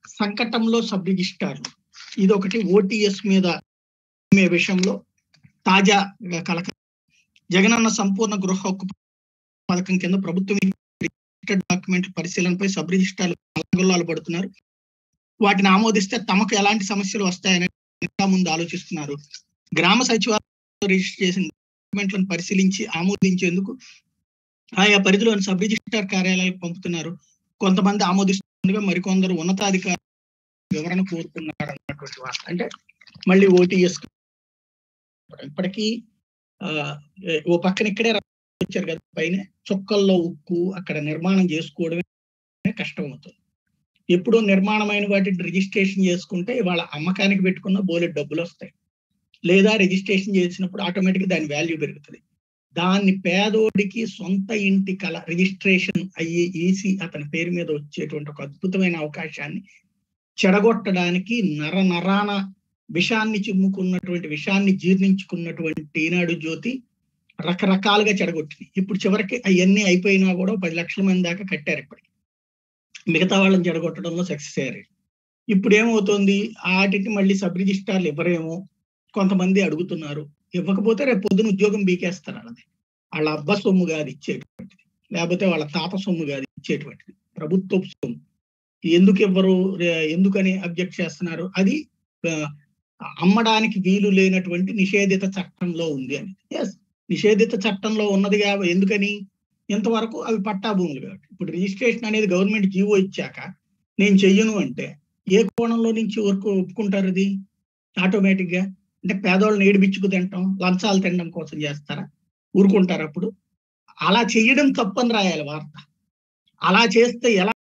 సంకటంలో sub రిజిస్టార్లు ఇది ఒకటి OTS మీద అమ్మే విషయంలో తాజా కలక జగనన్న సంపూర్ణ గృహ హక్కు పథకం కింద ప్రభుత్వం డాక్యుమెంట్ పరిశీలనపై సబ్ రిజిస్టార్లు కలగొల్లాలు పడుతున్నారు వాటిని ఆమోదిస్తే తమకు ఎలాంటి సమస్యలు వస్తాయని ఇంకా ముందు ఆలోచిస్తున్నారు గ్రామ సచివాలయం రిజిస్టర్ చేసిన డాక్యుమెంట్లను పరిశీలించి ఆమోదించేందుకు ఆయా పరిధిలోని సబ్ రిజిస్టార్ కార్యాలయాలకు పంపుతున్నారు కొంతమంది ఆమోదిస్తుండగా మరికొందరు ఉన్నతాధికారులు వివరణ కోరుతున్నారు అన్నటువంటి వార్త అంటే మళ్ళీ ఓటీఎస్ ఇప్పటికీ ఆ, ఓ పక్కన ఇక్కడే వచ్చారు కదా పైన చొక్కల్లో ఉక్కు అక్కడ నిర్మాణం చేసుకోవడమే కష్టం అవుతుంది ఎప్పుడో నిర్మాణమైన వాటిని రిజిస్ట్రేషన్ చేసుకుంటే వాళ్ళ అమ్మకానికి పెట్టుకున్న బోలెడ్ డబ్బులు వస్తాయి లేదా రిజిస్ట్రేషన్ చేసినప్పుడు ఆటోమేటిక్ దాని వాల్యూ పెరుగుతుంది దాన్ని పేదోడికి సొంత ఇంటి కల రిజిస్ట్రేషన్ అయ్యి ఈసీ అతని పేరు మీద వచ్చేటువంటి ఒక అద్భుతమైన అవకాశాన్ని చెడగొట్టడానికి నర నరాన విషాన్ని చిమ్ముకున్నటువంటి విషాన్ని జీర్ణించుకున్నటువంటి ఈనాడు జ్యోతి రకరకాలుగా చెడగొట్టింది ఇప్పుడు చివరికి అవన్నీ అయిపోయినా కూడా పది లక్షల మంది దాకా కట్టారు ఇప్పటికి మిగతా వాళ్ళని చెడగొట్టడంలో సక్సెస్ అయ్యారు ఇప్పుడు ఏమవుతుంది వాటికి మళ్ళీ సబ్ రిజిస్టార్లు ఇవ్వరేమో కొంతమంది అడుగుతున్నారు ఇవ్వకపోతే రేపు పొద్దున ఉద్యోగం బీకేస్తారు వాళ్ళది వాళ్ళ అబ్బ సొమ్ము కాదు ఇచ్చేటువంటిది లేకపోతే వాళ్ళ తాత సొమ్ము కాదు ఇచ్చేటువంటిది ప్రభుత్వ సొమ్ము ఎందుకు ఇవ్వరు రే- ఎందుకని అబ్జెక్ట్ చేస్తున్నారు అది ఆ, అమ్మడానికి వీలు లేనటువంటి నిషేధిత చట్టంలో ఉంది అని ఎస్ నిషేధిత చట్టంలో ఉన్నది కాబ ఎందుకని ఇంతవరకు అవి పట్టా భూములు కాబట్టి ఇప్పుడు రిజిస్ట్రేషన్ అనేది గవర్నమెంట్ జీవో ఇచ్చాక నేను చెయ్యను అంటే ఏ కోణంలో నుంచి వరకు ఒప్పుకుంటారు అది ఆటోమేటిక్ గా అంటే పేదోళ్ళని ఏడిపించుకు తింటాం లంచాలు తినడం కోసం చేస్తారా ఊరుకుంటారు అప్పుడు అలా చెయ్యడం తప్పని రాయాలి వార్త అలా చేస్తే ఎలా